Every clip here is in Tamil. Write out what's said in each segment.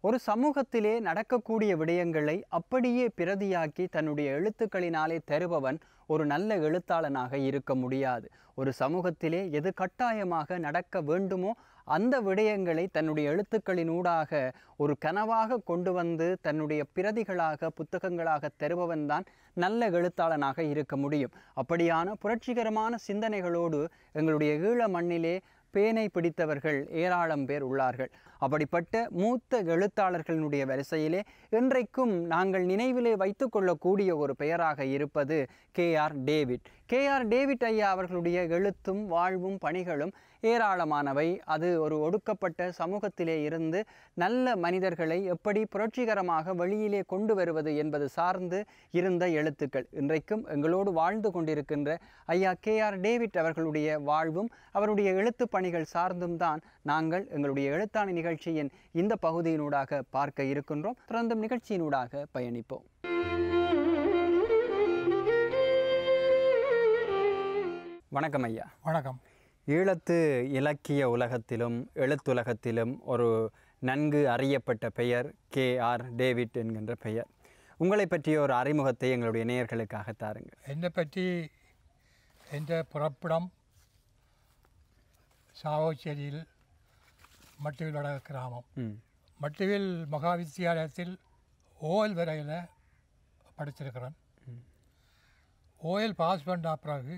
ஒரு சமூகத்திலே நடக்கக்கூடிய விடயங்களை அப்படியே பிரதியாக்கி தன்னுடைய எழுத்துக்களினாலே தருபவன் ஒரு நல்ல எழுத்தாளனாக இருக்க முடியாது ஒரு சமூகத்திலே எது கட்டாயமாக நடக்க வேண்டுமோ அந்த விடயங்களை தன்னுடைய எழுத்துக்களினூடாக ஒரு கனவாக கொண்டு வந்து தன்னுடைய பிரதிகளாக புத்தகங்களாக தருபவன் தான் நல்ல எழுத்தாளனாக இருக்க முடியும் அப்படியான புரட்சிகரமான சிந்தனைகளோடு எங்களுடைய ஈழ மண்ணிலே பேனை பிடித்தவர்கள் ஏராளம் பேர் உள்ளார்கள் அப்படிப்பட்ட மூத்த எழுத்தாளர்களினுடைய வரிசையிலே இன்றைக்கும் நாங்கள் நினைவிலே வைத்துக்கொள்ளக்கூடிய ஒரு பெயராக இருப்பது K R David K R David ஐயா அவர்களுடைய எழுத்தும் வாழ்வும் பணிகளும் ஏராளமானவை அது ஒரு ஒடுக்கப்பட்ட சமூகத்திலே இருந்து நல்ல மனிதர்களை எப்படி புரட்சிகரமாக வெளியிலே கொண்டு வருவது என்பது சார்ந்து இருந்த எழுத்துக்கள் இன்றைக்கும் எங்களோடு வாழ்ந்து கொண்டிருக்கின்ற ஐயா கே ஆர் டேவிட் அவர்களுடைய வாழ்வும் அவருடைய எழுத்து பணிகள் சார்ந்தும் தான் நாங்கள் எங்களுடைய எழுத்தாணி நிகழ்ச்சியின் இந்த பகுதியினூடாக பார்க்க இருக்கின்றோம் தொடர்ந்தும் நிகழ்ச்சியினூடாக பயணிப்போம் வணக்கம் ஐயா வணக்கம் ஈழத்து இலக்கிய உலகத்திலும் எழுத்துலகத்திலும் ஒரு நன்கு அறியப்பட்ட பெயர் கே ஆர் டேவிட் என்கின்ற பெயர் உங்களை பற்றிய ஒரு அறிமுகத்தை எங்களுடைய நேயர்களுக்காக தாருங்கள் என்னை பற்றி என்ற புறப்படம் சாவோச்சேரியில் மட்டுவிலோட கிராமம் ம் மட்டுவில் மகா வித்தியாலயத்தில் ஓஎல் வரையில் படிச்சிருக்கிறேன் ஓஎல் பாஸ் பண்ண பிறகு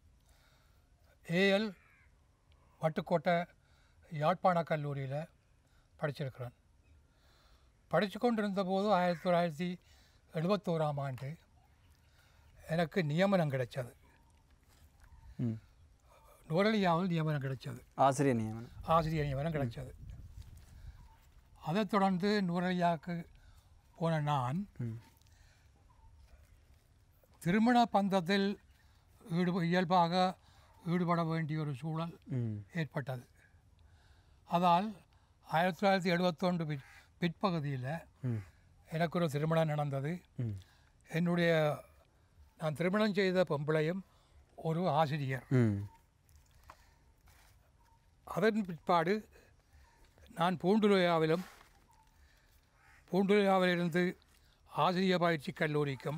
ஏஎல் வட்டுக்கோட்டை யாழ்ப்பாண கல்லூரியில் படிச்சிருக்கிறேன் படித்து கொண்டிருந்த போது ஆயிரத்தி தொள்ளாயிரத்தி எழுபத்தோராம் ஆண்டு எனக்கு நியமனம் கிடைச்சது ம் நுவரலியாவில் நியமனம் கிடைச்சது ஆசிரியர் நியமனம் ஆசிரியர் நியமனம் கிடைச்சது அதைத் தொடர்ந்து நுவரலியாவுக்கு போன நான் ம் திருமண பந்தத்தில் ஈடுப இயல்பாக ஈடுபட வேண்டிய ஒரு சூழல் ம் ஏற்பட்டது அதால் ஆயிரத்தி தொள்ளாயிரத்தி எழுபத்தொன்று பிற் பிற்பகுதியில் ம் எனக்கு ஒரு திருமணம் நடந்தது ம் என்னுடைய நான் திருமணம் செய்த பொம்பளையும் ஒரு ஆசிரியர் ம் அதன் பிற்பாடு நான் பூண்டுலையாவிலும் பூண்டுலையாவிலிருந்து ஆசிரிய பயிற்சி கல்லூரிக்கும்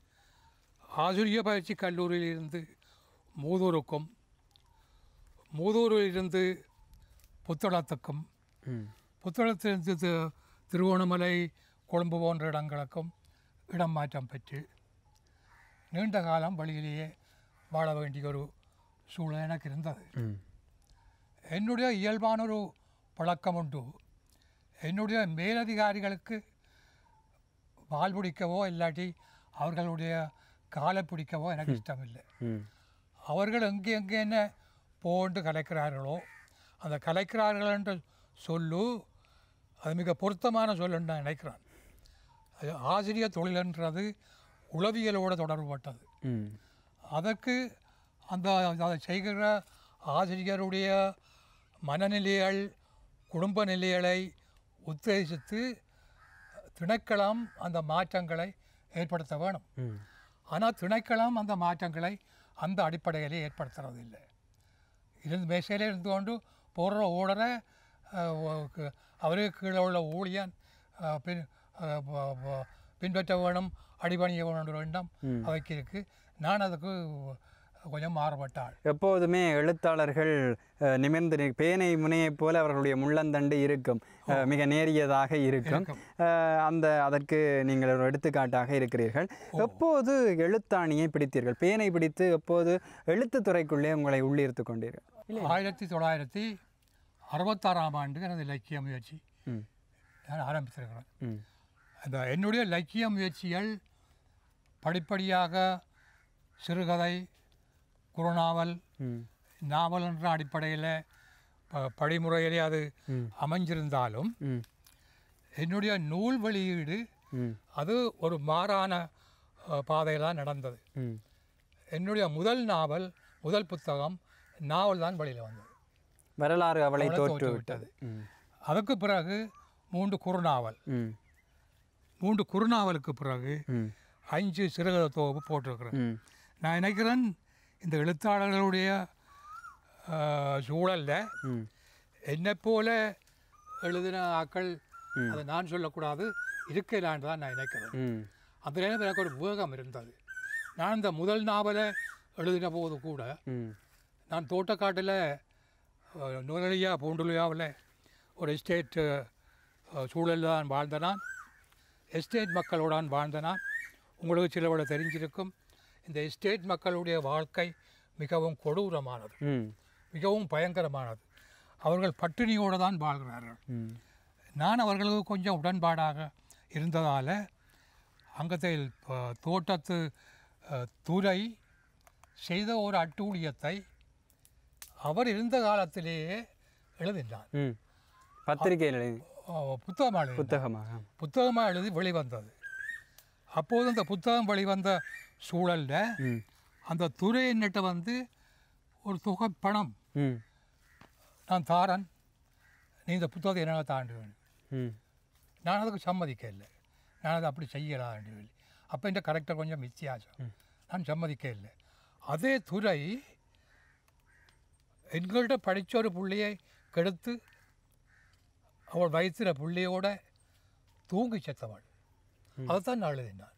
ஆசிரிய பயிற்சி கல்லூரியிலிருந்து மூதூருக்கும் மூதூரிலிருந்து புத்தளத்துக்கும் ம் புத்தளத்திலிருந்து தி- திருவோணமலை கொழும்பு போன்ற இடங்களுக்கும் இடம் மாற்றம் பெற்று நீண்ட காலம் வழியிலேயே வாழ வேண்டிய ஒரு சூழல் எனக்கு இருந்தது ம் என்னுடைய இயல்பான ஒரு பழக்கம் உண்டு என்னுடைய மேலதிகாரிகளுக்கு வால் பிடிக்கவோ இல்லாட்டி அவர்களுடைய காலை பிடிக்கவோ எனக்கு இஷ்டமில்லை ம் அவர்கள் எங்கே எங்கே என்ன போன்று கலைக்கிறார்களோ அந்த கலைக்கிறார்கள் என்ற சொல்லு அது மிக பொருத்தமான சொல்லுன்னு நான் நினைக்கிறேன் அது ஆசிரியர் தொழில்ன்றது உளவியலோடு தொடர்புபட்டது ம் அதற்கு அந்த அதை செய்கிற ஆசிரியருடைய மனநிலைகள் குடும்ப நிலைகளை உத்தேசித்து திணைக்களம் அந்த மாற்றங்களை ஏற்படுத்த வேணும் ம் ஆனால் திணைக்களம் அந்த மாற்றங்களை அந்த அடிப்படையிலே ஏற்படுத்துறதில்லை இருந்து மேசையில் இருந்து கொண்டு போடுற ஓடரை அவருக்கு கீழே உள்ள ஊழியன் அஹ், பின் அஹ், ப- ப- பின்பற்ற வேணும் அடிபணிய வேணும் எண்ணம் அவைக்கு இருக்கு நான் அதுக்கு கொஞ்சம் மாறுபட்டாள் எப்போதுமே எழுத்தாளர்கள் அஹ், நிமிர்ந்து நி- பேனை முனையைப் போல அவர்களுடைய முள்ளந்தண்டு இருக்கும் அஹ், மிக நேரியதாக இருக்கும் இருக்கும். அஹ், அந்த அதற்கு நீங்கள் ஒரு எடுத்துக்காட்டாக இருக்கிறீர்கள் எப்போது எழுத்தாணியை பிடித்தீர்கள் பேனை பிடித்து எப்போது எழுத்துத்துறைக்குள்ளே உங்களை உள்ளீர்த்து கொண்டீர்கள் ஆயிரத்தி தொள்ளாயிரத்தி அறுபத்தாறாம் ஆண்டு எனது இலக்கிய முயற்சி ம் நான் ஆரம்பித்திருக்கிறேன் ம் அந்த என்னுடைய இலக்கிய முயற்சிகள் படிப்படியாக சிறுகதை குறுநாவல் ம் நாவல் என்ற அடிப்படையில் ப- படிமுறையிலே அது ம். அமைஞ்சிருந்தாலும் ம் என்னுடைய நூல் வெளியீடு ம் அது ஒரு மாறான பாதையில் தான் நடந்தது ம் என்னுடைய முதல் நாவல் முதல் புத்தகம் நாவல் தான் வெளியில் வந்தது வரலாறு அவளை அவளை தோற்று தோற்று விட்டது ம் அதுக்கு பிறகு மூன்று குறுநாவல் ம் மூன்று குறுநாவலுக்கு பிறகு ம் அஞ்சு சிறுகதை தொகுப்பு போட்டிருக்கிறேன் ம் நான் நினைக்கிறேன் இந்த எழுத்தாளர்களுடைய சூழலில் ம் என்னை போல எழுதின ஆக்கள் அதை நான் சொல்லக்கூடாது இருக்கலான்னு தான் நான் நினைக்கிறேன் ம் அந்த நேரம் எனக்கு ஒரு வேகம் இருந்தது நான் இந்த முதல் நாவலை எழுதின போது கூட ம் நான் தோட்டக்காட்டில் நுரலியா பூண்டுலியாவில் ஒரு எஸ்டேட் சூழலில் தான் வாழ்ந்த நான் எஸ்டேட் மக்களோடான் வாழ்ந்த நான் உங்களுக்கு சிலவளை தெரிஞ்சிருக்கும் இந்த எஸ்டேட் மக்களுடைய வாழ்க்கை மிகவும் கொடூரமானது ம் மிகவும் பயங்கரமானது அவர்கள் பட்டினியோடு தான் வாழ்கிறார்கள் ம் நான் அவர்களுக்கு கொஞ்சம் உடன்பாடாக இருந்ததால் அங்கத்தில் ப- தோட்டத்து அஹ், துரை செய்த ஒரு அட்டூழியத்தை அவர் இருந்த காலத்திலேயே எழுதினார் ம் பத்திரிகையில் எழுதி அஹ், புத்தகமாக எழுதினார். புத்தகமாக புத்தகமாக எழுதி வெளிவந்தது அப்போது அந்த புத்தகம் வெளிவந்த சூழலில் ம் அந்த துறை என்னட்ட வந்து ஒரு தொகை பணம் ம் நான் தாரன் நீ இந்த புத்தகத்தை என்ன தாண்டு வேணும் ம் நான் அதுக்கு சம்மதிக்க இல்லை நான் அதை அப்படி செய்யலாம் சொல்லி அப்போ இந்த கரெக்டர் கொஞ்சம் வித்தியாசம் நான் சம்மதிக்க இல்லை அதே துறை எங்கள்கிட்ட படித்த ஒரு புள்ளையை கெடுத்து அவள் வயிற்றுல புள்ளையோட தூங்கி செத்தவள் அதைத்தான் நான் எழுதினான்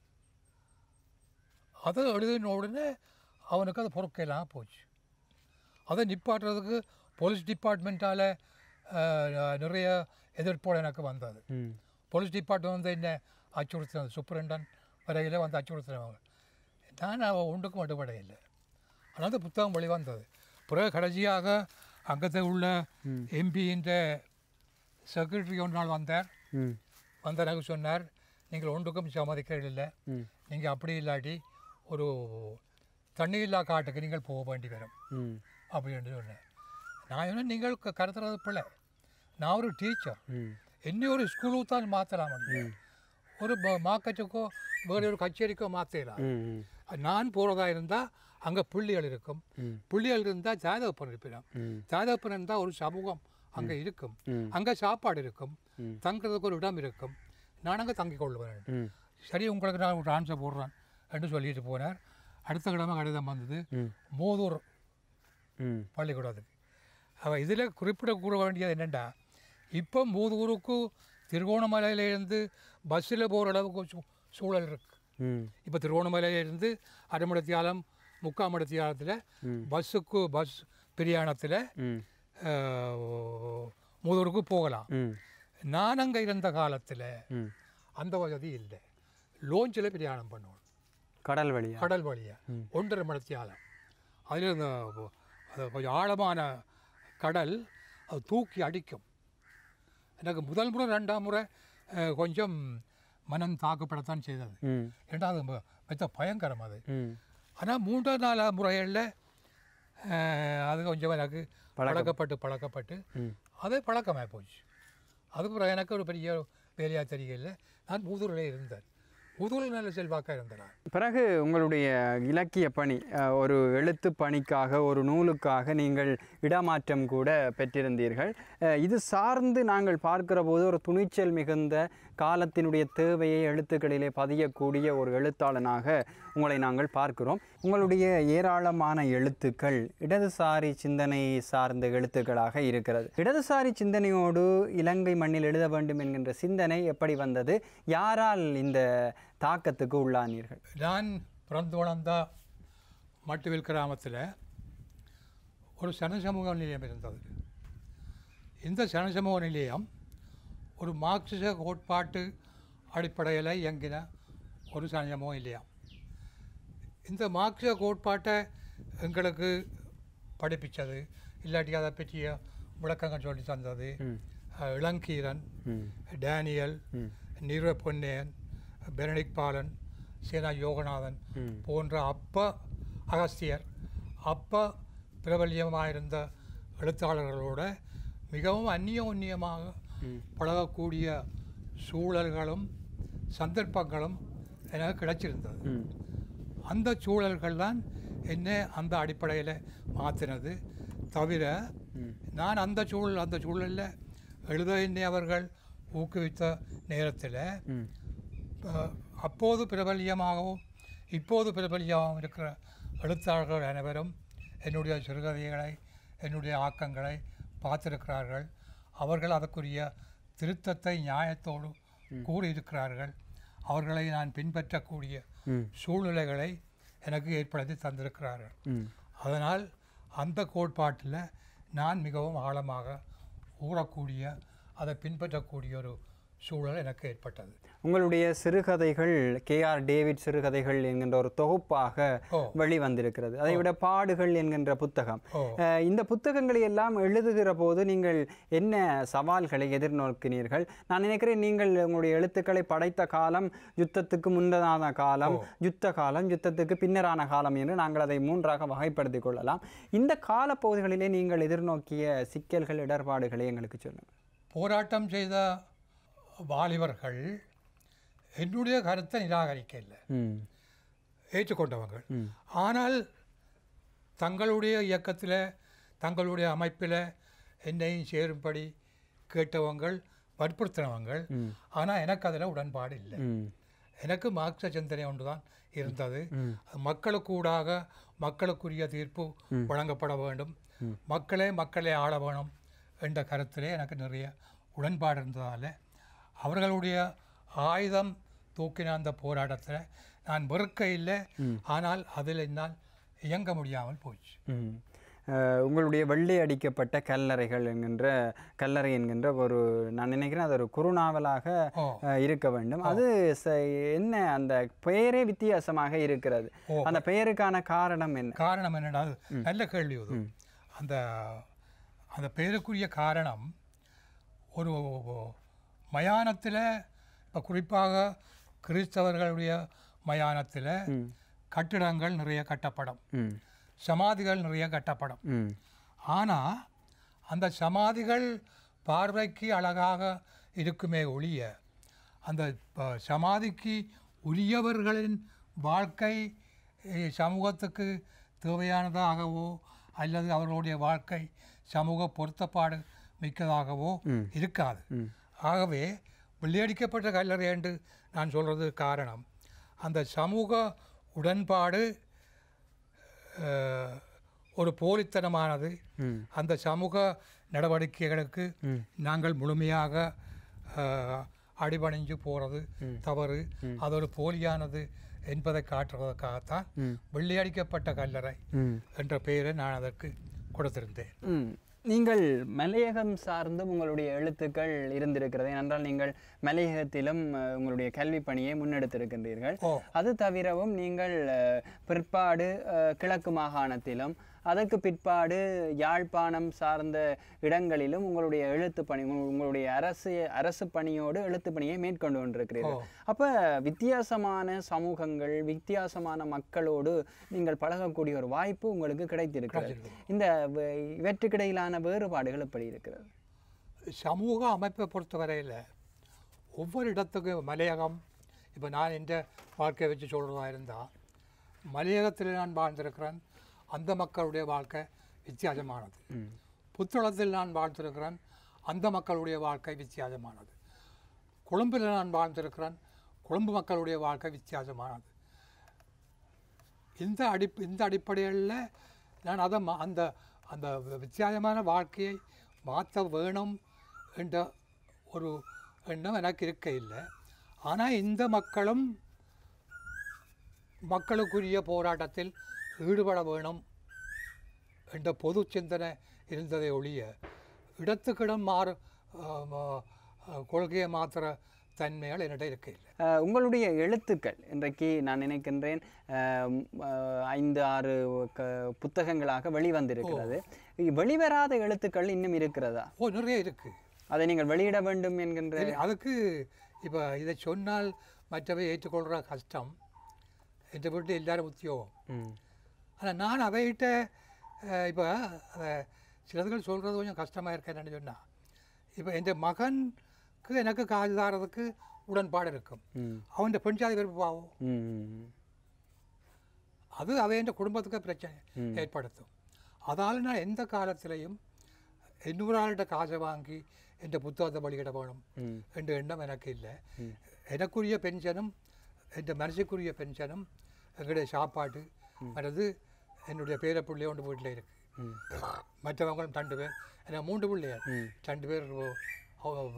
அதை எழுதின உடனே அவனுக்கு அது பொறுக்கலாம் போச்சு அதை நிப்பாட்டுறதுக்கு போலீஸ் டிபார்ட்மெண்ட்டால் நிறைய எதிர்ப்போடு எனக்கு வந்தது ம் போலீஸ் டிபார்ட்மெண்ட் வந்து என்ன அச்சுறுத்தினது சூப்பரண்டன் வரையில் வந்து அச்சுறுத்தினவங்க நான் அவள் ஒன்றுக்கும் மட்டுப்பட இல்லை ஆனால் அந்த புத்தகம் வெளிவந்தது பிறகு கடைசியாக அங்கத்தில் உள்ள எம்பின்ற செக்ரட்டரி ஒரு நாள் வந்தார் ம் வந்த எனக்கு சொன்னார் நீங்கள் ஒன்றுக்கும் சம்மதிக்கிறீர்கள் இல்லை ம் நீங்கள் அப்படி இல்லாட்டி ஒரு தண்ணி இல்லா காட்டுக்கு நீங்கள் போக வேண்டி வரும் ம் அப்படின்னு சொன்னேன் நான் என்ன நீங்கள் க- கடத்துறது பிள்ளை நான் ஒரு டீச்சர் ம் என்னை ஒரு ஸ்கூலுக்கு தான் மாற்றலாம் முடியும் ஒரு மார்க்கெட்டுக்கோ வேறு ஒரு கச்சேரிக்கோ மாற்றலாம் ம் ம் நான் போகிறதா இருந்தால் அங்கே புள்ளிகள் இருக்கும் ம். புள்ளிகள் இருந்தால் ஜாதகப்பன் இருப்பிடம் ம் ஜாதகப்பன் இருந்தால் ஒரு சமூகம் அங்கே இருக்கும் ம். அங்கே சாப்பாடு இருக்கும் ம். தங்குறதுக்கு ஒரு இடம் இருக்கும் நான் அங்கே தங்கிக் கொள்வேன் ம் சரி உங்களுக்கு நான் ஒரு ஆன்சர் போடுறேன் என்று சொல்லிட்டு போனார் அடுத்த கிழமை கடிதம் வந்தது ம் மோதூர் ம் பள்ளிக்கூடத்துக்கு அவள் இதில் குறிப்பிடக்கூட வேண்டியது என்னென்னா இப்போ மூதூருக்கு திருகோணமலையிலேருந்து பஸ்ஸில் போகிற அளவுக்கு சூ சூழல் இருக்குது ம் இப்போ திருகோணமலையிலேருந்து அரைமடத்தியாலம் முக்காமடத்தியாலத்தில் பஸ்ஸுக்கு பஸ் பிரயாணத்தில் ம் மூதூருக்கு போகலாம் ம் நான் அங்கே இருந்த காலத்தில் ம் அந்த வசதி இல்லை லோஞ்சில் பிரயாணம் பண்ணுவோம் கடல் வழியா கடல் வழியாக ஒன்றரை மடத்தியாலம் அதில் இந்த அது கொஞ்சம் ஆழமான கடல் அது தூக்கி அடிக்கும் எனக்கு முதல் முறை ரெண்டாம் முறை அஹ், கொஞ்சம் மனம் தாக்கப்படத்தான் செய்தது ம் ரெண்டாவது ம- மெத்த பயங்கரம் அது ம் ஆனால் மூன்றாம் நாலாம் முறைகளில் அது கொஞ்சம் எனக்கு பழக்கப்பட்டு பழக்கப்பட்டு ம். அதே பழக்கமாக போச்சு அதுக்கப்புறம் எனக்கு ஒரு பெரிய வேலையாக தெரியல நான் மூதூரில் இருந்தேன் மூதூரில் நல்ல செல்வாக்காக இருந்தேன் நான். பிறகு உங்களுடைய இலக்கிய பணி அஹ், ஒரு எழுத்து பணிக்காக ஒரு நூலுக்காக நீங்கள் இடமாற்றம் கூட பெற்றிருந்தீர்கள் அஹ், இது சார்ந்து நாங்கள் பார்க்கிற போது ஒரு துணிச்சல் மிகுந்த காலத்தினுடைய தேவையை எழுத்துக்களிலே பதியக்கூடிய ஒரு எழுத்தாளனாக உங்களை நாங்கள் பார்க்கிறோம் உங்களுடைய ஏராளமான எழுத்துக்கள் இடதுசாரி சிந்தனை சார்ந்த எழுத்துக்களாக இருக்கிறது இடதுசாரி சிந்தனையோடு இலங்கை மண்ணில் எழுத வேண்டும் என்கின்ற சிந்தனை எப்படி வந்தது யாரால் இந்த தாக்கத்துக்கு உள்ளானீர்கள் நான் பிறந்து வளர்ந்த மட்டுவில் கிராமத்தில் ஒரு சனசமூக நிலையம் இருந்தது இந்த சனசமூக நிலையம் ஒரு மார்க்சிச கோட்பாட்டு அடிப்படையில் இயங்கின ஒரு சனசமூக நிலையம் இந்த மார்க்சிச கோட்பாட்டை எங்களுக்கு படிப்பிச்சது இல்லாட்டி அதை பற்றிய விளக்கங்கள் சொல்லி தந்தது அஹ், இளங்கீரன் ம் டேனியல் நீர பொன்னையன் பெனடிக் பாலன் சேனா யோகநாதன் ம். போன்ற அப்ப அகஸ்தியர் அப்ப பிரபல்யமாயிருந்த எழுத்தாளர்களோட மிகவும் அந்நியோன்யமாக பழகக்கூடிய சூழல்களும் சந்தர்ப்பங்களும் எனக்கு கிடைச்சிருந்தது ம் அந்த சூழல்கள் தான் என்னை அந்த அடிப்படையில் மாற்றினது தவிர நான் அந்த சூழல் அந்த சூழலில் எழுத என்னை அவர்கள் ஊக்குவித்த நேரத்தில் ம் அஹ், அப்போது பிரபல்யமாகவும் இப்போது பிரபல்யமாகவும் இருக்கிற எழுத்தாளர்கள் அனைவரும் என்னுடைய சிறுகதைகளை என்னுடைய ஆக்கங்களை பார்த்திருக்கிறார்கள் அவர்கள் அதற்குரிய திருத்தத்தை நியாயத்தோடு கூறியிருக்கிறார்கள் அவர்களை நான் பின்பற்றக்கூடிய ம் சூழ்நிலைகளை எனக்கு ஏற்படுத்தி தந்திருக்கிறார்கள் ம் அதனால் அந்த கோட்பாட்டில் நான் மிகவும் ஆழமாக ஊறக்கூடிய அதை பின்பற்றக்கூடிய ஒரு சூழல் எனக்கு ஏற்பட்டது உங்களுடைய சிறுகதைகள் கேஆர் டேவிட் சிறுகதைகள் என்கின்ற ஒரு தொகுப்பாக ஓ. வெளிவந்திருக்கிறது அதை விட பாடுகள் என்கின்ற புத்தகம் ஓ. அஹ், இந்த புத்தகங்களை எல்லாம் எழுதுகிற போது நீங்கள் என்ன சவால்களை எதிர்நோக்கினீர்கள் நான் நினைக்கிறேன் நீங்கள் உங்களுடைய எழுத்துக்களை படைத்த காலம் யுத்தத்துக்கு முன்னதான காலம் யுத்த காலம் யுத்தத்துக்கு பின்னரான காலம் என்று நாங்கள் அதை மூன்றாக வகைப்படுத்திக் கொள்ளலாம் இந்த காலப்பகுதிகளிலே நீங்கள் எதிர்நோக்கிய சிக்கல்கள் இடர்பாடுகளை எங்களுக்கு சொல்லுங்கள் போராட்டம் செய்த வாலிபர்கள் என்னுடைய கருத்தை நிராகரிக்க இல்லை ம் ஏற்றுக்கொண்டவர்கள் ம். ஆனால் தங்களுடைய இயக்கத்தில் தங்களுடைய அமைப்பில் என்னையும் சேரும்படி கேட்டவங்கள் வற்புறுத்தினவங்கள் ம். ஆனால் எனக்கு அதில் உடன்பாடு இல்லை ம் எனக்கு மார்க்ச சிந்தனை ஒன்று தான் இருந்தது ம். மக்களுக்கூடாக மக்களுக்குரிய தீர்ப்பு வழங்கப்பட வேண்டும் மக்களே மக்களே ஆள வேணும் என்ற கருத்திலே எனக்கு நிறைய உடன்பாடு இருந்ததால் அவர்களுடைய ஆயுதம் தூக்கின அந்த போராட்டத்தில் நான் வெறுக்க இல்லை ஆனால் அதில் என்னால் இயங்க முடியாமல் போச்சு ம். அஹ், உங்களுடைய வெள்ளை அடிக்கப்பட்ட கல்லறைகள் என்கின்ற கல்லறை என்கின்ற ஒரு நான் நினைக்கிறேன் அது ஒரு குறுநாவலாக ஓ அஹ், இருக்க வேண்டும் அது ச- என்ன அந்த பெயரே வித்தியாசமாக இருக்கிறது ஓ. அந்த பெயருக்கான காரணம் என்ன காரணம் என்னடா அது நல்ல கேள்வி அது அந்த அந்த பெயருக்குரிய காரணம் ஒரு மயானத்தில் இப்போ குறிப்பாக கிறிஸ்தவர்களுடைய மயானத்தில் ம். கட்டிடங்கள் நிறைய கட்டப்படும் ம் சமாதிகள் நிறைய கட்டப்படும் ம் ஆனால் அந்த சமாதிகள் பார்வைக்கு அழகாக இருக்குமே ஒழிய அந்த ப- சமாதிக்கு உரியவர்களின் வாழ்க்கை eh, சமூகத்துக்கு தேவையானதாகவோ அல்லது அவர்களுடைய வாழ்க்கை சமூக பொருத்தப்பாடு மிக்கதாகவோ இருக்காது ஆகவே வெள்ளையடிக்கப்பட்ட கல்லறை என்று நான் சொல்கிறது காரணம் அந்த சமூக உடன்பாடு அஹ், ஒரு போலித்தனமானது ம். அந்த சமூக நடவடிக்கைகளுக்கு நாங்கள் முழுமையாக அஹ், அடிபணிஞ்சு போகிறது தவறு அது ஒரு போலியானது என்பதை காட்டுவதற்காகத்தான் வெள்ளையடிக்கப்பட்ட கல்லறை ம் என்ற பெயரை நான் அதற்கு கொடுத்திருந்தேன் ம். நீங்கள் மலையகம் சார்ந்தும் உங்களுடைய எழுத்துக்கள் இருந்திருக்கிறது ஏனென்றால் நீங்கள் மலையகத்திலும் அஹ், உங்களுடைய கல்வி பணியை முன்னெடுத்திருக்கின்றீர்கள் ஓ அது தவிரவும் நீங்கள் அஹ், பிற்பாடு அஹ், கிழக்கு மாகாணத்திலும் அதற்கு பிற்பாடு யாழ்ப்பாணம் சார்ந்த இடங்களிலும் உங்களுடைய எழுத்து பணி உங்க- உங்களுடைய அரசு அரசு பணியோடு எழுத்து பணியை மேற்கொண்டு கொண்டிருக்கிறீர்கள் அப்ப வித்தியாசமான சமூகங்கள் வித்தியாசமான மக்களோடு நீங்கள் பழகக்கூடிய ஒரு வாய்ப்பு உங்களுக்கு கிடைத்திருக்கிறது இந்த வ- இவற்றுக்கிடையிலான வேறுபாடுகள் எப்படி இருக்கிறது சமூக அமைப்பை பொறுத்தவரையில் ஒவ்வொரு இடத்துக்கும் மலையகம் இப்போ நான் என்ற வாழ்க்கையை வச்சு சொல்கிறதா இருந்தால் மலையகத்தில் நான் வாழ்ந்திருக்கிறேன் அந்த மக்களுடைய வாழ்க்கை வித்தியாசமானது புத்தளத்தில் நான் வாழ்ந்திருக்கிறேன் அந்த மக்களுடைய வாழ்க்கை வித்தியாசமானது கொழும்பில் நான் வாழ்ந்திருக்கிறேன் கொழும்பு மக்களுடைய வாழ்க்கை வித்தியாசமானது இந்த அடிப் இந்த அடிப்படையில் நான் அதை மா- அந்த அந்த வித்தியாசமான வாழ்க்கையை மாற்ற வேணும் என்ற ஒரு எண்ணம் எனக்கு இருக்க இல்லை ஆனால் இந்த மக்களும் மக்களுக்குரிய போராட்டத்தில் ஈடுபட வேணும் என்ற பொது சிந்தனை இருந்ததை ஒழிய இடத்துக்கிடம் மாறு ஆம், ஆ, கொள்கையை மாற்றுற தன்மைகள் என்னிடம் இருக்க இல்லை அஹ், உங்களுடைய எழுத்துக்கள் இன்றைக்கு நான் நினைக்கின்றேன் அஹ், ம், அஹ், ஐந்து ஆறு க புத்தகங்களாக வெளிவந்திருக்கிறது வெளிவராத எழுத்துக்கள் இன்னும் இருக்கிறதா ஓ நிறைய இருக்குது அதை நீங்கள் வெளியிட வேண்டும் என்கின்ற இல்லை, அதுக்கு இப்போ இதை சொன்னால் மற்றவை ஏற்றுக்கொள்கிற கஷ்டம் என்ற வீட்டு எல்லாரும் உத்தியோகம் ம். ஆனால் நான் அவைகிட்ட இப்போ சிலதுகள் சொல்கிறது கொஞ்சம் கஷ்டமாக இருக்கேன்னு சொன்னால் இப்போ என் மகனுக்கு எனக்கு காது தாரதுக்கு உடன்பாடு இருக்கும் ம். அவன் பெண் ஜாதி வெறுப்பு பாவம் ம், ம், அது அவன் குடும்பத்துக்கு பிரச்சனை ஏற்படுத்தும் அதால் நான் எந்த காலத்திலையும் இன்னொரு ஆள்கிட்ட காசை வாங்கி என்ற புத்தகத்தை வெளியிட வேணும் ம். என்ற எண்ணம் எனக்கு இல்லை எனக்குரிய பென்ஷனும் என் மனசுக்குரிய பென்ஷனும் எங்களுடைய சாப்பாடு மற்றது என்னுடைய பேர பிள்ளை ஒன்று வீட்டில் இருக்கு மற்றவங்களும் ரெண்டு பேர் எனக்கு மூன்று பிள்ளைகள் ரெண்டு பேர்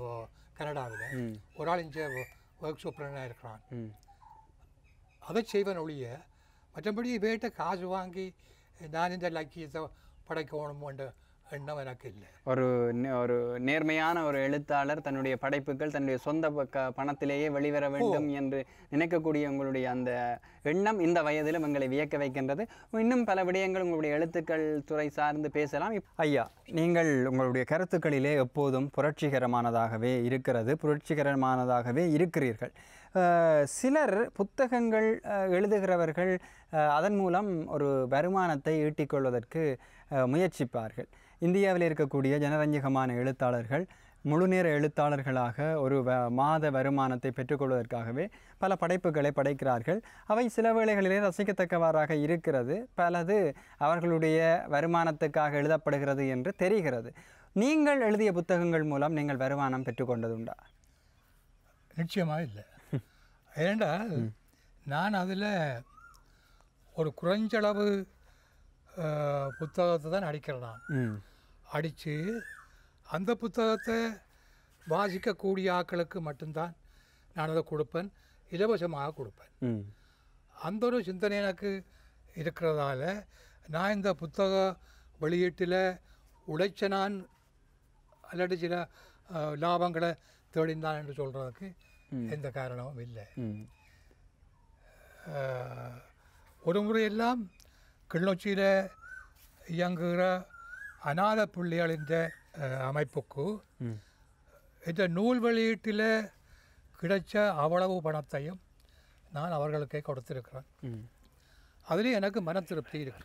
கனடாவில் ம் ஒரு ஆள் இங்கே ஒர்க் சூப்பரனாக இருக்கிறான் ம் அதை செய்வன் ஒழிய மற்றபடி வேட்ட காசு வாங்கி நான் இந்த லக்கியத்தை படைக்கணும்ன்ற எண்ணம் எனக்கு இல்லை ஒரு நே- ஒரு நேர்மையான ஒரு எழுத்தாளர் தன்னுடைய படைப்புகள் தன்னுடைய சொந்த ப- க- பணத்திலேயே வெளிவர வேண்டும் என்று நினைக்கக்கூடிய உங்களுடைய அந்த எண்ணம் இந்த வயதிலும் எங்களை வியக்க வைக்கின்றது இன்னும் பல விடயங்கள் உங்களுடைய எழுத்துக்கள் துறை சார்ந்து பேசலாம் இப்- ஐயா நீங்கள் உங்களுடைய கருத்துக்களிலே எப்போதும் புரட்சிகரமானதாகவே இருக்கிறது புரட்சிகரமானதாகவே இருக்கிறீர்கள் அஹ், சிலர் புத்தகங்கள் அஹ், எழுதுகிறவர்கள் அஹ், அதன் மூலம் ஒரு வருமானத்தை ஈட்டிக்கொள்வதற்கு அஹ், முயற்சிப்பார்கள் இந்தியாவில் இருக்கக்கூடிய ஜனரஞ்சகமான எழுத்தாளர்கள் முழுநேர எழுத்தாளர்களாக ஒரு வ மாத வருமானத்தை பெற்றுக்கொள்வதற்காகவே பல படைப்புகளை படைக்கிறார்கள் அவை சில வேளைகளிலே ரசிக்கத்தக்கவாறாக இருக்கிறது பலது அவர்களுடைய வருமானத்துக்காக எழுதப்படுகிறது என்று தெரிகிறது நீங்கள் எழுதிய புத்தகங்கள் மூலம் நீங்கள் வருமானம் பெற்றுக்கொண்டதுண்டா நிச்சயமாக இல்லை ஏனென்றால் நான் அதில் ஒரு குறைஞ்சளவு அஹ், புத்தகத்தை தான் அடிக்கிறேன் நான் ம் அடித்து அந்த புத்தகத்தை வாசிக்கக்கூடிய ஆட்களுக்கு மட்டும்தான் நான் அதை கொடுப்பேன் இலவசமாக கொடுப்பேன் ம் அந்த ஒரு சிந்தனை எனக்கு இருக்கிறதால நான் இந்த புத்தக வெளியீட்டில் உழைச்ச நான் அல்லது சில அஹ், லாபங்களை தேடிந்தான் என்று சொல்கிறதுக்கு எந்த காரணமும் இல்லை ம் அஹ், ஒரு முறையெல்லாம் கிளிநொச்சியில் இயங்குகிற அநாத பிள்ளைகளின் அஹ், அமைப்புக்கு ம் இந்த நூல் வெளியீட்டில் கிடைச்ச அவ்வளவு பணத்தையும் நான் அவர்களுக்கே கொடுத்திருக்கிறேன் ம் அதில் எனக்கு மன திருப்தி இருக்கு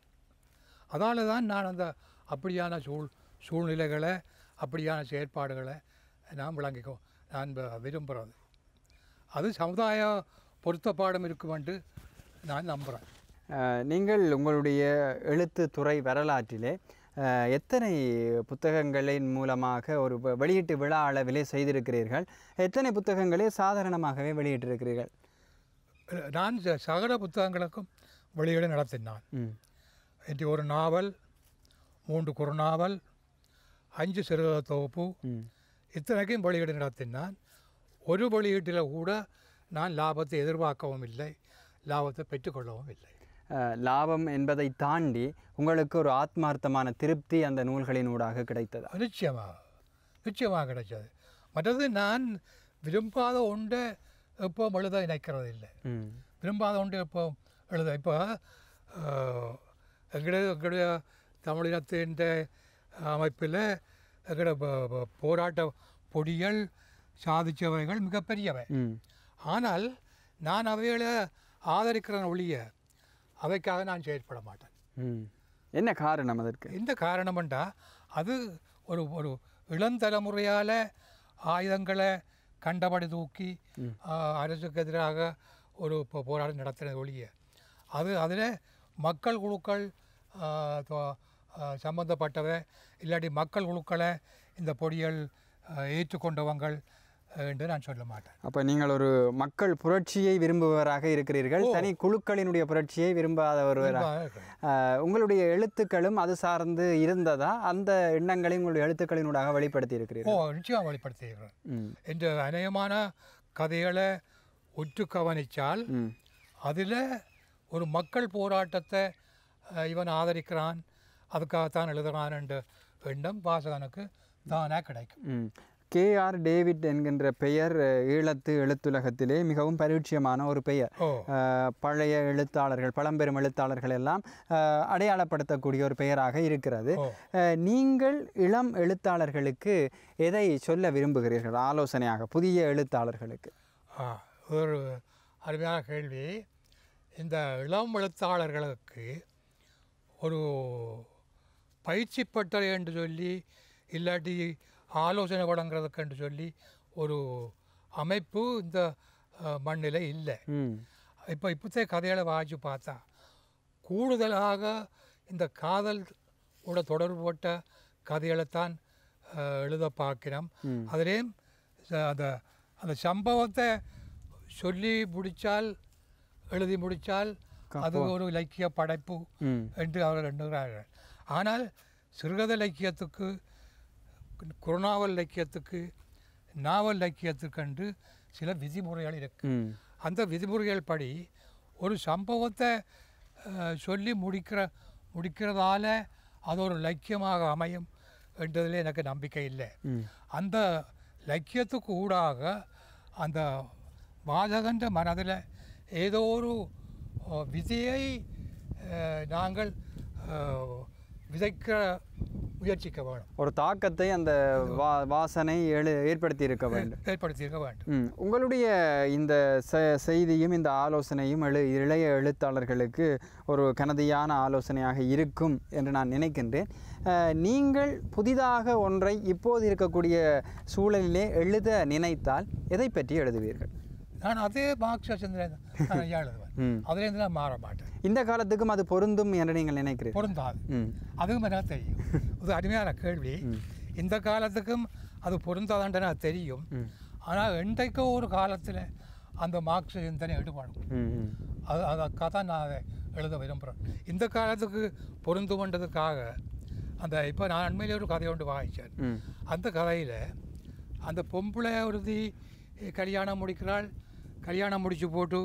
அதால தான் நான் அந்த அப்படியான சூழ் சூழ்நிலைகளை அப்படியான செயற்பாடுகளை நான் விளங்கிக்கோ நான் வ- விரும்புகிறது அது சமுதாய பொருத்தப்பாடும் இருக்கும் என்று நான் நம்புகிறேன் அஹ், நீங்கள் உங்களுடைய எழுத்து துறை வரலாற்றிலே அஹ், எத்தனை புத்தகங்களின் மூலமாக ஒரு வ- வெளியீட்டு விழா அளவிலே செய்திருக்கிறீர்கள் எத்தனை குத்தகங்களை சாதாரணமாகவே வெளியிட்டிருக்கிறீர்கள் நான் ச- சகல புத்தகங்களுக்கும் வெளியீடு நடத்தினான் ம் இன்று ஒரு நாவல் மூன்று குறுநாவல் அஞ்சு சிறுகதை தொகுப்பு ம் இத்தனைக்கும் வெளியீடு நடத்தினான் ஒரு வெளியீட்டில் கூட நான் லாபத்தை எதிர்பார்க்கவும் இல்லை லாபத்தை பெற்றுக்கொள்ளவும் இல்லை அஹ், லாபம் என்பதை தாண்டி உங்களுக்கு ஒரு ஆத்மார்த்தமான திருப்தி அந்த நூல்களின் ஊடாக கிடைத்ததா நிச்சயமாக நிச்சயமாக கிடைச்சது மற்றது நான் விரும்பாத ஒன்றை எப்போ எழுத நினைக்கிறது இல்லை ம் விரும்பாத ஒன்று இப்போ எழுத இப்போ எங்களுடைய எங்களுடைய தமிழினத்தின் அமைப்பில் எங்களுடைய ப- ப- போராட்ட பொடிகள் சாதிச்சவைகள் மிகப்பெரியவை ம் ஆனால் நான் அவைகளை ஆதரிக்கிறேன் ஒழிய அவைக்காக நான் செயற்பட மாட்டேன் ம் என்ன காரணம் அதற்கு இந்த காரணம்ண்டா அது ஒரு ஒரு இளந்தலைமுறையால் ஆயுதங்களை கண்டபடி தூக்கி ஆ, அரசுக்கு எதிராக ஒரு போ- போராட்டம் நடத்துறது ஒழிய அது அதில் மக்கள் குழுக்கள் ஆ, தொ- ஆ, சம்பந்தப்பட்டவை இல்லாட்டி மக்கள் குழுக்களை இந்த பொடிகள் ஆ, ஏற்றுக்கொண்டவங்கள் ஆ, என்று நான் சொல்ல மாட்டேன் அப்போ நீங்கள் ஒரு மக்கள் புரட்சியை விரும்புபவராக இருக்கிறீர்கள் தனி குழுக்களினுடைய புரட்சியை விரும்பாத ஒருவராக ஆஹ், உங்களுடைய எழுத்துக்களும் அது சார்ந்து இருந்ததா அந்த எண்ணங்களை உங்களுடைய எழுத்துக்களினூடாக வெளிப்படுத்தி ஓ இருக்கிறீர்கள் நிச்சயம் வெளிப்படுத்துகிறேன் ம் இந்த அநேகமான கதைகளை உற்று கவனித்தால் ம் அதில் ஒரு மக்கள் போராட்டத்தை அஹ், இவன் ஆதரிக்கிறான் அதுக்காகத்தான் எழுதுகிறான் என்ற எண்ணம் வாசகனுக்கு தானாக கிடைக்கும் ம் கேஆர் டேவிட் என்கின்ற பெயர் அஹ், ஈழத்து எழுத்துலகத்திலே மிகவும் பரிட்சயமான ஒரு பெயர் ஓ அஹ், பழைய எழுத்தாளர்கள் பழம்பெரும் எழுத்தாளர்கள் எல்லாம் அஹ், அடையாளப்படுத்தக்கூடிய ஒரு பெயராக இருக்கிறது ஓ அஹ், நீங்கள் இளம் எழுத்தாளர்களுக்கு எதை சொல்ல விரும்புகிறீர்கள் ஆலோசனையாக புதிய எழுத்தாளர்களுக்கு ஆ ஒரு அருமையான கேள்வி இந்த இளம் எழுத்தாளர்களுக்கு ஒரு பயிற்சி பட்டறை என்று சொல்லி இல்லாட்டி ஆலோசனை வழங்குறதுக்கு என்று சொல்லி ஒரு அமைப்பு இந்த அஹ், மண்ணில் இல்லை ம் இப்போ இப்போத்தே கதைகளை வாசித்து பார்த்தா கூடுதலாக இந்த காதல் கூட தொடர்புபட்ட கதைகளைத்தான் அஹ், எழுத பார்க்கிறோம் ம். அதிலேயும் ச- அந்த அந்த சம்பவத்தை சொல்லி முடித்தால் எழுதி முடித்தால் அது ஒரு இலக்கிய படைப்பு ம் என்று அவர்கள் எண்ணுகிறார்கள் ஆனால் சிறுகதை இலக்கியத்துக்கு குருநாவல் இலக்கியத்துக்கு நாவல் இலக்கியத்துக்கென்று சில விதிமுறைகள் இருக்கு ம் அந்த விதிமுறைகள் படி ஒரு சம்பவத்தை அஹ், சொல்லி முடிக்கிற முடிக்கிறதால அது ஒரு லக்கியமாக அமையும் என்றதில் எனக்கு நம்பிக்கை இல்லை ம் அந்த லக்கியத்துக்கு ஊடாக அந்த வாசகன்ற மனதில் ஏதோ ஒரு அஹ், விதையை அஹ், நாங்கள் அஹ், விதைக்க முயற்சிக்க வேணும் ஒரு தாக்கத்தை அந்த வா வாசனை எழு ஏற்படுத்தி இருக்க வேண்டும் ஏற்படுத்தியிருக்க வேண்டும் ம் உங்களுடைய இந்த செ செய்தியும் இந்த ஆலோசனையும் எழு இளைய எழுத்தாளர்களுக்கு ஒரு கனதியான ஆலோசனையாக இருக்கும் என்று நான் நினைக்கின்றேன் அஹ், நீங்கள் புதிதாக ஒன்றை இப்போது இருக்கக்கூடிய சூழலிலே எழுத நினைத்தால் எதை பற்றி எழுதுவீர்கள் நான் அதே மார்க்ஸ் சிந்தனை நான் ஐயா எழுதுவேன் ம் அதுலேருந்து நான் மாற மாட்டேன் இந்த காலத்துக்கும் அது பொருந்தும் என்று நீங்கள் நினைக்கிறீர்கள் பொருந்தாது ம் அதுவும் எனக்கு தெரியும் இது அருமையான கேள்வி இந்த காலத்துக்கும் அது பொருந்தாதான்ட்டு எனக்கு தெரியும் ம் ஆனால் என்றைக்கோ ஒரு காலத்தில் அந்த மார்க்ஸ் சிந்தனை எடுபடும் ம் ம் அது அதுக்காக தான் நான் அதை எழுத விரும்புகிறேன் இந்த காலத்துக்கு பொருந்துமன்றதுக்காக அந்த இப்போ நான் அண்மையில் ஒரு கதை ஒன்று வாசித்தேன் ம் அந்த கதையில் அந்த பொம்பளை ஒருத்தி கல்யாணம் முடிக்கிறாள் கல்யாணம் முடிச்சு போட்டு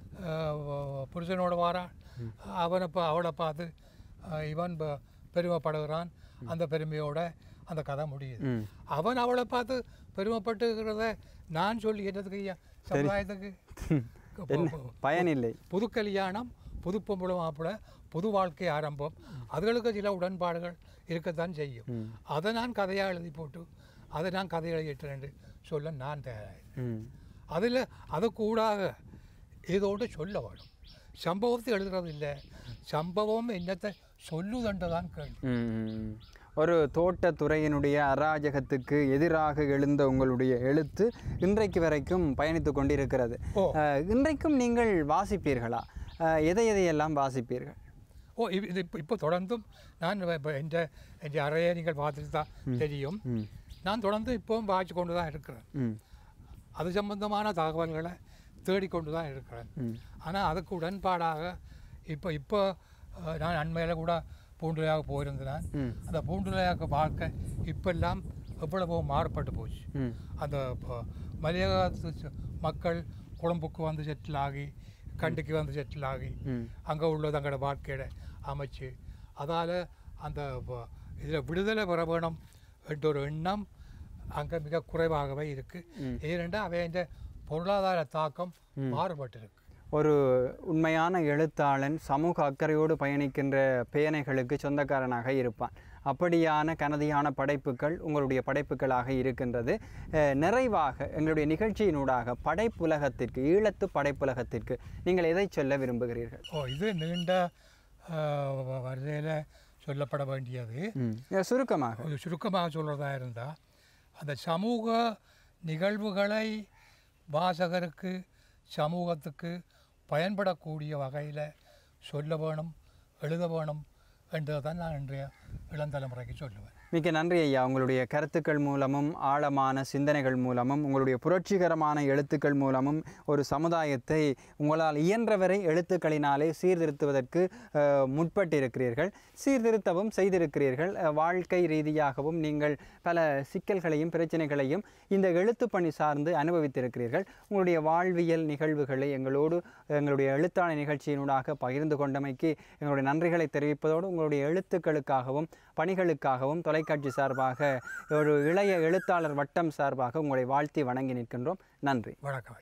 அஹ், புருஷனோட வாரான் அவனை பா அவளை பார்த்து அஹ், இவன் ப- பெருமைப்படுகிறான் அந்த பெருமையோட அந்த கதை முடியுது ம் அவன் அவளை பார்த்து பெருமைப்பட்டுக்கிறத நான் சொல்லி என்னதுக்கு ஐயா சமுதாயத்துக்கு என்ன பயனில்லை புது கல்யாணம் புது பொம்பளை மாப்பிள்ளை புது வாழ்க்கை ஆரம்பம் அதுகளுக்கு சில உடன்பாடுகள் இருக்கத்தான் செய்யும் ம் அதை நான் கதையாக எழுதி போட்டு அதை நான் கதை எழுதிட்டேன் சொல்ல நான் தயாராகிறேன் ம் அதில் அது கூடாக இதோடு சொல்ல வேணும் சம்பவத்தை எழுதுறது இல்லை சம்பவம் என்னத்தை சொல்லுதன்று தான் கேள்வி ம். ஒரு தோட்டத்துறையினுடைய அராஜகத்துக்கு எதிராக எழுந்த உங்களுடைய எழுத்து இன்றைக்கு வரைக்கும் பயணித்து கொண்டிருக்கிறது ஓ. அஹ், இன்றைக்கும் நீங்கள் வாசிப்பீர்களா அஹ், எதை எதையெல்லாம் வாசிப்பீர்கள் ஓ இது இது இப்போ இப்போ தொடர்ந்தும் நான் இப்போ எந்த என் அறையை நீங்கள் பார்த்துட்டு தான் தெரியும் ம் நான் தொடர்ந்து இப்போவும் வாய்ச்சி கொண்டு தான் இருக்கிறேன் ம் அது சம்பந்தமான தகவல்களை தேடிக்கொண்டு தான் இருக்கிறேன் ம் ஆனால் அதுக்கு உடன்பாடாக இப்போ இப்போ அஹ், நான் அண்மையில் கூட பூண்டுலையாக போயிருந்தேன் ம் அந்த பூண்டுலையாக வாழ்க்கை இப்பெல்லாம் எவ்வளவோ மாறுபட்டு போச்சு ம் அந்த ப- மலையகத்து ச- மக்கள் கொழும்புக்கு வந்து செட்டில் ஆகி கண்டிக்கு வந்து செட்டில் ஆகி ம் அங்கே உள்ள தங்களோட வாழ்க்கையை அமைச்சு அதால் அந்த இதில் விடுதலை பெற வேணும் என்ற ஒரு எண்ணம் அங்கே மிக குறைவாகவே இருக்குது ஏனென்றால் அவை இந்த பொருளாதார தாக்கம் மாறுபட்டிருக்கு ஒரு உண்மையான எழுத்தாளன் சமூக அக்கறையோடு பயணிக்கின்ற பேனைகளுக்கு சொந்தக்காரனாக இருப்பான் அப்படியான கனதியான படைப்புகள் உங்களுடைய படைப்புகளாக இருக்கின்றது அஹ், நிறைவாக எங்களுடைய நிகழ்ச்சியினூடாக படைப்புலகத்திற்கு ஈழத்து படைப்புலகத்திற்கு நீங்கள் எதை சொல்ல விரும்புகிறீர்கள் ஓ இது நீண்ட வரிசையில் சொல்லப்பட வேண்டியது ம். அஹ், சுருக்கமாக ஒரு சுருக்கமாக சொல்கிறதா இருந்தால் அந்த சமூக நிகழ்வுகளை வாசகருக்கு சமூகத்துக்கு பயன்படக்கூடிய வகையில் சொல்ல வேணும் எழுத வேணும் என்றதை தான் நான் இன்றைய இளந்தலைமுறைக்கு சொல்லுவேன் மிக்க நன்றி ஐயா உங்களுடைய கருத்துக்கள் மூலமும் ஆழமான சிந்தனைகள் மூலமும் உங்களுடைய புரட்சிகரமான எழுத்துக்கள் மூலமும் ஒரு சமுதாயத்தை உங்களால் இயன்றவரை எழுத்துக்களினாலே சீர்திருத்துவதற்கு அஹ், முற்பட்டிருக்கிறீர்கள் சீர்திருத்தவும் செய்திருக்கிறீர்கள் அஹ், வாழ்க்கை ரீதியாகவும் நீங்கள் பல சிக்கல்களையும் பிரச்சனைகளையும் இந்த எழுத்துப் பணி சார்ந்து அனுபவித்திருக்கிறீர்கள் உங்களுடைய வாழ்வியல் நிகழ்வுகளை எங்களோடு எங்களுடைய எழுத்தாணை நிகழ்ச்சியினூடாக பகிர்ந்து கொண்டமைக்கு எங்களுடைய நன்றிகளை தெரிவிப்பதோடு உங்களுடைய எழுத்துக்களுக்காகவும் பணிகளுக்காகவும் தொலைக்காட்சி சார்பாக ஒரு இளைய எழுத்தாளர் வட்டம் சார்பாக உங்களை வாழ்த்தி வணங்கி நிற்கின்றோம் நன்றி வணக்கம்